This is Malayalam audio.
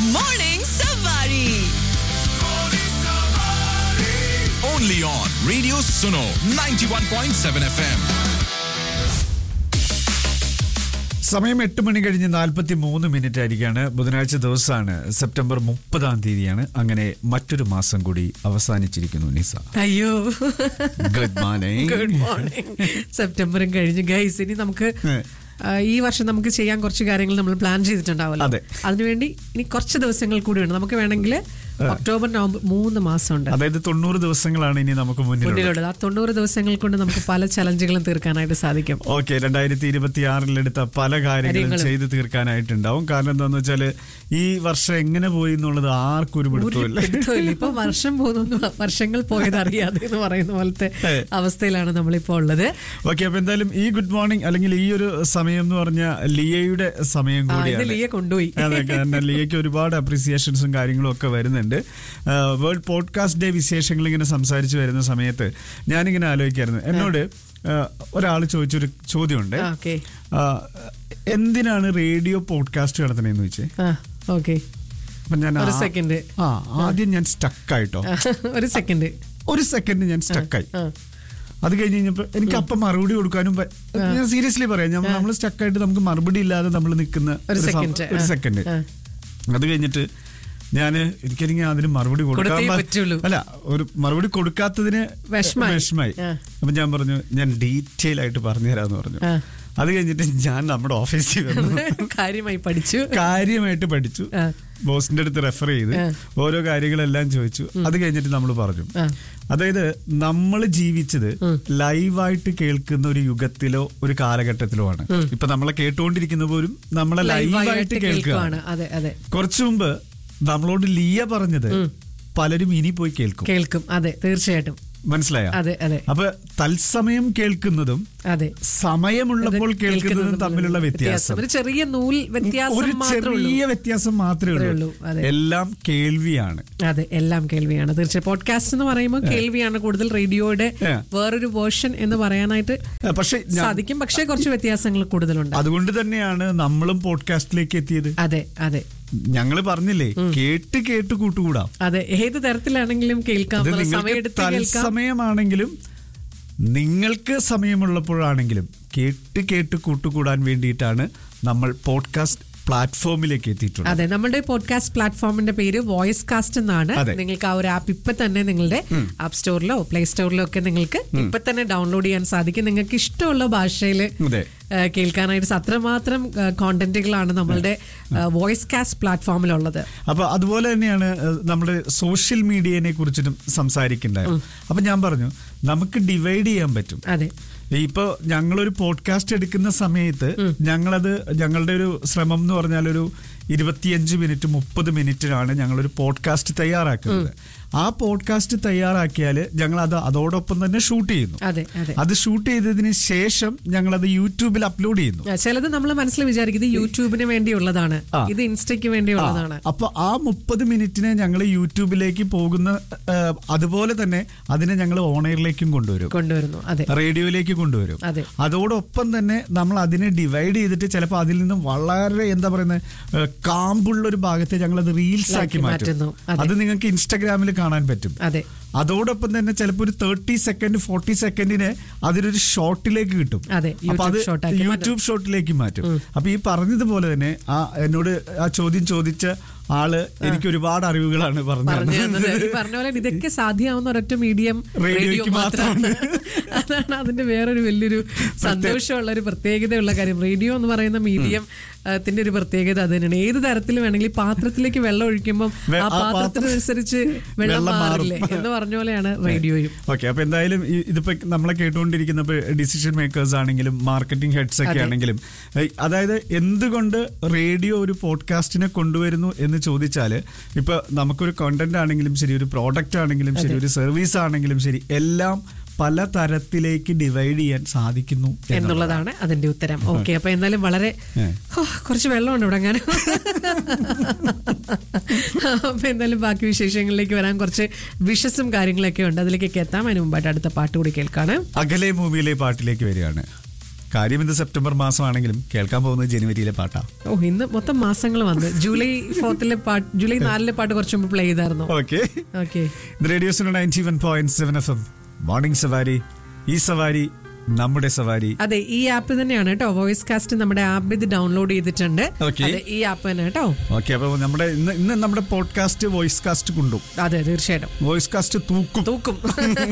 Morning Savari. Only on Radio Suno 91.7 FM. സമയം എട്ട് മണി കഴിഞ്ഞ് നാൽപ്പത്തി മൂന്ന് മിനിറ്റ് ആയിരിക്കാണ് ബുധനാഴ്ച ദിവസമാണ് സെപ്റ്റംബർ മുപ്പതാം തീയതിയാണ് അങ്ങനെ മറ്റൊരു മാസം കൂടി അവസാനിച്ചിരിക്കുന്നു നിസ അയ്യോ ഗുഡ് മോർണിംഗ് ഗുഡ് മോർണിംഗ് സെപ്റ്റംബറും കഴിഞ്ഞു ഗൈസ് ഇനി നമുക്ക് ഏ. ആ, ഈ വർഷം നമുക്ക് ചെയ്യാൻ കുറച്ച് കാര്യങ്ങൾ നമ്മൾ പ്ലാൻ ചെയ്തിട്ടുണ്ടാവല്ലോ അതെ. അതിനുവേണ്ടി ഇനി കുറച്ച് ദിവസങ്ങൾ കൂടി ഉണ്ട് നമുക്ക് വേണമെങ്കിൽ ഒക്ടോബർ നവംബർ മൂന്ന് മാസം ഉണ്ട് അതായത് തൊണ്ണൂറ് ദിവസങ്ങളാണ് ഇനി നമുക്ക് മുന്നിലുള്ളത് മുന്നിലുള്ളത് ആ തൊണ്ണൂറ് ദിവസങ്ങൾ കൊണ്ട് നമുക്ക് പല ചലഞ്ചുകളും തീർക്കാനായിട്ട് സാധിക്കും ഓക്കെ രണ്ടായിരത്തി ഇരുപത്തി ആറിലെടുത്ത പല കാര്യങ്ങളും കാര്യങ്ങളും. ചെയ്ത് തീർക്കാനായിട്ടുണ്ടാവും കാരണം എന്താന്ന് വെച്ചാല് ഈ വർഷം എങ്ങനെ പോയി എന്നുള്ളത് ആർക്കും ഒരു ഒരു പിടുത്തമില്ല പിടുത്തമില്ല ഇപ്പൊ വർഷം പോകുന്നു വർഷങ്ങൾ പോയത് അറിയാതെ എന്ന് പറയുന്ന പോലത്തെ ഏ. അവസ്ഥയിലാണ് നമ്മളിപ്പോ ഉള്ളത് ഓക്കെ അപ്പൊ എന്തായാലും ഈ ഗുഡ് മോർണിംഗ് അല്ലെങ്കിൽ ഈ ഒരു സമയം എന്ന് പറഞ്ഞ ലിയയുടെ സമയം ആ, ഇത് കൂടിയാണ് ലിയ കൊണ്ടുപോയി അതെ കാരണം ലിയയ്ക്ക് ഒരുപാട് അപ്രീസിയേഷൻസും കാര്യങ്ങളും ഒക്കെ വരുന്നുണ്ട് വേൾഡ് പോഡ്കാസ്റ്റ് ഡേ വിശേഷങ്ങൾ ഇങ്ങനെ സംസാരിച്ച് വരുന്ന സമയത്ത് ഞാനിങ്ങനെ ആലോചിക്കായിരുന്നു എന്നോട് ഒരാൾ ചോദിച്ചൊരു ചോദ്യമുണ്ട് ഓക്കെ ആ, എന്തിനാണ് റേഡിയോ പോഡ്കാസ്റ്റ് നടത്തണേന്ന് ചോദിച്ചേ ആ ഓക്കെ അപ്പൊ ഞാൻ ഒരു ആ- second. ആ ആദ്യം ഞാൻ സ്റ്റക്കായിട്ടോ ഒരു സെക്കൻഡ് ഒരു സെക്കൻഡ് ഞാൻ സ്റ്റക്കായി ആ. അത് കഴിഞ്ഞ് കഴിഞ്ഞപ്പോ എനിക്ക് അപ്പം മറുപടി കൊടുക്കാനും പ- ഞാൻ സീരിയസ്ലി പറയാം നമ്മൾ സ്റ്റക്കായിട്ട് നമുക്ക് മറുപടി ഇല്ലാതെ നമ്മൾ നിൽക്കുന്ന ഒരു സം- second, ഒരു ആ. സെക്കൻഡ് ആ. അത് കഴിഞ്ഞിട്ട് ഞാന് എനിക്കെനിക്ക് അതിന് മറുപടി കൊടുക്കാൻ കൊടുത്തേ പ- പറ്റുള്ളൂ. അല്ല ഒരു മറുപടി കൊടുക്കാത്തതിന് വിഷമായി. വിഷമായി ആ. അപ്പൊ ഞാൻ പറഞ്ഞു ഞാൻ ഡീറ്റെയിൽ ആയിട്ട് പറഞ്ഞു തരാന്ന് പറഞ്ഞു ആ. അത് കഴിഞ്ഞിട്ട് ഞാൻ നമ്മുടെ ഓഫീസിൽ വന്നു കാര്യമായി പഠിച്ചു കാര്യമായിട്ട് പഠിച്ചു ആ. ബോസിന്റെ അടുത്ത് റെഫർ ചെയ്ത് ആ. ഓരോ കാര്യങ്ങളെല്ലാം ചോദിച്ചു അത് കഴിഞ്ഞിട്ട് നമ്മൾ പറഞ്ഞു ആ. അതായത് നമ്മൾ ജീവിച്ചത് ലൈവായിട്ട് കേൾക്കുന്ന ഒരു യുഗത്തിലോ ഒരു കാലഘട്ടത്തിലോ ആണ് ഇപ്പൊ നമ്മളെ കേട്ടുകൊണ്ടിരിക്കുന്ന പോലും നമ്മളെ ലൈവായിട്ട് കേൾക്കുകയാണ് കേൾക്കുവാണ് അതെ അതെ കുറച്ചു മുമ്പ് നമ്മളോട് ലിയ പറഞ്ഞത് പലരും ഇനി പോയി കേൾക്കും കേൾക്കും അതെ തീർച്ചയായിട്ടും മനസ്സിലായോ അതെ അതെ അപ്പൊ തത്സമയം കേൾക്കുന്നതും അതെ സമയമുള്ളപ്പോൾ കേൾക്കുന്നതും തമ്മിലുള്ള വ്യത്യാസം ഒരു ചെറിയ നൂൽ ഒരു വ്യത്യാസം മാത്രമേ ഉള്ളൂ ചെറിയ വ്യത്യാസം മാത്രമേ അത്രേ ഉള്ളൂ ഉള്ളൂ, അതെ. എല്ലാം കേൾവിയാണ് അതെ എല്ലാം കേൾവിയാണ് തീർച്ചയായും പോഡ്കാസ്റ്റ് എന്ന് പറയുമ്പോൾ കേൾവിയാണ് കൂടുതൽ റേഡിയോയുടെ ഏ. വേറൊരു വേർഷൻ എന്ന് പറയാനായിട്ട് ആ, പക്ഷെ ഞാൻ- സാധിക്കും പക്ഷേ കുറച്ച് വ്യത്യാസങ്ങൾ കൂടുതലുണ്ട് അതുകൊണ്ട് തന്നെയാണ് നമ്മളും പോഡ്കാസ്റ്റിലേക്ക് എത്തിയത് അതെ അതെ ഞങ്ങൾ പറഞ്ഞില്ലേ കേട്ട് കേട്ട് കൂട്ടുകൂടാം അതെ ഏത് തരത്തിലാണെങ്കിലും കേൾക്കാം അത് സമയം നിങ്ങൾക്ക് എടുത്ത് കേൾക്കാം തത്സമയമാണെങ്കിലും നിങ്ങൾക്ക് സമയമുള്ളപ്പോഴാണെങ്കിലും കേട്ട് കേട്ട് കൂട്ടുകൂടാൻ വേണ്ടിയിട്ടാണ് നമ്മൾ പോഡ്കാസ്റ്റ് പ്ലാറ്റ്ഫോമിലേക്ക് എത്തിയിട്ടുള്ളത് അതെ നമ്മുടെ പോഡ്കാസ്റ്റ് പ്ലാറ്റ്ഫോമിന്റെ പേര് വോയിസ് കാസ്റ്റ് എന്നാണ് അതെ. നിങ്ങൾക്ക് ആ ഒരു ആപ്പ് ഇപ്പൊ തന്നെ നിങ്ങളുടെ ആപ്പ് സ്റ്റോറിലോ പ്ലേ സ്റ്റോറിലോ ഒക്കെ നിങ്ങൾക്ക് ഇപ്പൊ തന്നെ ഡൗൺലോഡ് ചെയ്യാൻ സാധിക്കും നിങ്ങൾക്ക് ഇഷ്ടമുള്ള ഭാഷയിൽ അതെ കേൾക്കാനായിട്ട് അത്രമാത്രം കോണ്ടന്റുകളാണ് നമ്മളുടെ വോയിസ് കാസ്റ്റ് പ്ലാറ്റ്ഫോമിലുള്ളത് അപ്പൊ അതുപോലെ തന്നെയാണ് ഏഹ്, നമ്മുടെ സോഷ്യൽ മീഡിയനെ കുറിച്ചിട്ടും സംസാരിക്കണ്ടായിരുന്നു അപ്പൊ ഞാൻ പറഞ്ഞു നമുക്ക് ഡിവൈഡ് ചെയ്യാൻ പറ്റും അതെ ഇപ്പൊ ഞങ്ങളൊരു പോഡ്കാസ്റ്റ് എടുക്കുന്ന സമയത്ത് ഞങ്ങളത് ഞങ്ങളുടെ ഒരു ശ്രമം എന്ന് പറഞ്ഞാൽ ഒരു ഇരുപത്തിയഞ്ച് മിനിറ്റ് മുപ്പത് മിനിറ്റിനാണ് ഞങ്ങളൊരു പോഡ്കാസ്റ്റ് തയ്യാറാക്കുന്നത് ആ പോഡ്കാസ്റ്റ് തയ്യാറാക്കിയാൽ ഞങ്ങൾ അത് അതോടൊപ്പം തന്നെ ഷൂട്ട് ചെയ്യുന്നു അതെ അതെ അത് ഷൂട്ട് ചെയ്തതിന് ശേഷം ഞങ്ങൾ അത് യൂട്യൂബിൽ അപ്ലോഡ് ചെയ്യുന്നു ആ, ചിലത് നമ്മൾ മനസ്സിൽ വിചാരിക്കും ഇത് യൂട്യൂബിന് വേണ്ടിയുള്ളതാണ് ആ. ഇത് ഇൻസ്റ്റയ്ക്ക് വേണ്ടിയുള്ളതാണ് അപ്പൊ ആ മുപ്പത് മിനിറ്റിനെ ഞങ്ങൾ യൂട്യൂബിലേക്ക് പോകുന്ന ആ, അതുപോലെ തന്നെ അതിനെ ഞങ്ങൾ ഓണറിലേക്കും കൊണ്ടുവരും കൊണ്ടുവരുന്നു അതെ റേഡിയോയിലേക്ക് കൊണ്ടുവരും അതെ. അതോടൊപ്പം തന്നെ നമ്മൾ അതിനെ ഡിവൈഡ് ചെയ്തിട്ട് ചിലപ്പോൾ അതിൽ നിന്ന് വളരെ എന്താ പറയുന്നത് കാമ്പുള്ള ഒരു ഭാഗത്തെ ഞങ്ങൾ അത് റീൽസ് ആക്കി ആക്കി മാറ്റും മാറ്റുന്നു. അതെ. അത് നിങ്ങൾക്ക് ഇൻസ്റ്റാഗ്രാമിൽ കാണാൻ പറ്റും അതെ അതോടൊപ്പം തന്നെ ചിലപ്പോൾ ഒരു തേർട്ടി സെക്കൻഡ് ഫോർട്ടി സെക്കൻഡിന് അതിനൊരു ഷോർട്ടിലേക്ക് കിട്ടും അതെ, അപ്പൊ അത് യൂട്യൂബ് ഷോർട്ടാക്കി മാറ്റും. യൂട്യൂബ് ഷോർട്ടിലേക്ക് മാറ്റും അപ്പൊ ഈ പറഞ്ഞതുപോലെ തന്നെ ആ എന്നോട് ആ ചോദ്യം ചോദിച്ച ആള് എനിക്ക് ഒരുപാട് അറിവുകളാണ് പറഞ്ഞു പറഞ്ഞു തന്നത് തന്നത്. ഈ പറഞ്ഞ പോലെ ഇതൊക്കെ സാധ്യമാവുന്ന ഒരൊറ്റ മീഡിയം റേഡിയോയ്ക്ക് റേഡിയോ മാത്രമാണ് അതാണ് അതിന്റെ വേറൊരു വലിയൊരു സന്തോഷമുള്ള ഒരു പ്രത്യേകതയുള്ള കാര്യം റേഡിയോ എന്ന് പറയുന്ന മീഡിയം ത്തിന്റെ ഒരു പ്രത്യേകത അത് തന്നെയാണ് ഏത് തരത്തിൽ വേണമെങ്കിൽ ഈ പാത്രത്തിലേക്ക് വെള്ളം ഒഴിക്കുമ്പോൾ വെ- ആ ആ പാത്രം- പാത്രത്തിനനുസരിച്ച് വെള്ളം വെള്ളം മാറും. മാറില്ലേ എന്ന് പറഞ്ഞ പോലെയാണ് റേഡിയോയും ഓക്കെ അപ്പൊ എന്തായാലും ഈ- ഇതിപ്പോ നമ്മളെ കേട്ടുകൊണ്ടിരിക്കുന്ന ഡിസിഷൻ മേക്കേഴ്സ് ആണെങ്കിലും മാർക്കറ്റിംഗ് ഹെഡ്സ് ഒക്കെ അതെ. ആണെങ്കിലും ഏയ് അതായത് എന്തുകൊണ്ട് റേഡിയോ ഒരു പോഡ്കാസ്റ്റിനെ കൊണ്ടുവരുന്നു എന്ന് ചോദിച്ചാല് ഇപ്പൊ നമുക്കൊരു കണ്ടന്റ് ആണെങ്കിലും ശരി ഒരു പ്രോഡക്റ്റ് ആണെങ്കിലും ശരി ഒരു സർവീസ് ആണെങ്കിലും ശരി എല്ലാം പല തരത്തിലേക്ക് ഡിവൈഡ് ചെയ്യാൻ സാധിക്കുന്നു എന്നുള്ളതാണ്. എന്നുള്ളതാണ് അതിന്റെ ഉത്തരം ഓക്കെ അപ്പൊ എന്തായാലും വളരെ ഏ. ഹോ, കുറച്ച് വെള്ളമുണ്ട് ഇവിടെ അങ്ങനെ അപ്പൊ എന്തായാലും ബാക്കി വിശേഷങ്ങളിലേക്ക് വരാൻ കുറച്ച് വിഷസും കാര്യങ്ങളൊക്കെ ഉണ്ട് അതിലേക്കൊക്കെ എത്താം അതിന് മുമ്പായിട്ട് അടുത്ത പാട്ട് കൂടി കേൾക്കാണ് അകലെ മൂവിയിലെ പാട്ടിലേക്ക് വരികയാണ് കാര്യം ഇത് സെപ്റ്റംബർ മാസമാണെങ്കിലും കേൾക്കാൻ പോകുന്നത് ജനുവരിയിലെ പാട്ടാ ഓ ഇന്ന് മൊത്തം മാസങ്ങൾ വന്ന് ജൂലൈ ഫോർത്തിലെ പാട്ട് ജൂലൈ നാലിലെ പാട്ട് കുറച്ച് മുമ്പ് പ്ലേ ചെയ്തായിരുന്നു ഓക്കെ ഓക്കെ ഇത് റേഡിയോസിന് ninety one point seven F M morning സവാരി ഈ സവാരി നമ്മുടെ സവാരി അതെ ഈ ആപ്പ് തന്നെയാണ് കേട്ടോ വോയിസ് കാസ്റ്റ് നമ്മുടെ ആപ്പ് ഇത് ഡൗൺലോഡ് ചെയ്തിട്ടുണ്ട് Okay. അതെ ഈ ആപ്പ് തന്നെ കേട്ടോ ഓക്കെ അപ്പൊ നമ്മുടെ ഇന്ന് ഇന്ന് നമ്മുടെ പോഡ്കാസ്റ്റ് വോയിസ് കാസ്റ്റ് കൊണ്ടു അതെ തീർച്ചയായിട്ടും വോയിസ് കാസ്റ്റ് തൂക്കും തൂക്കും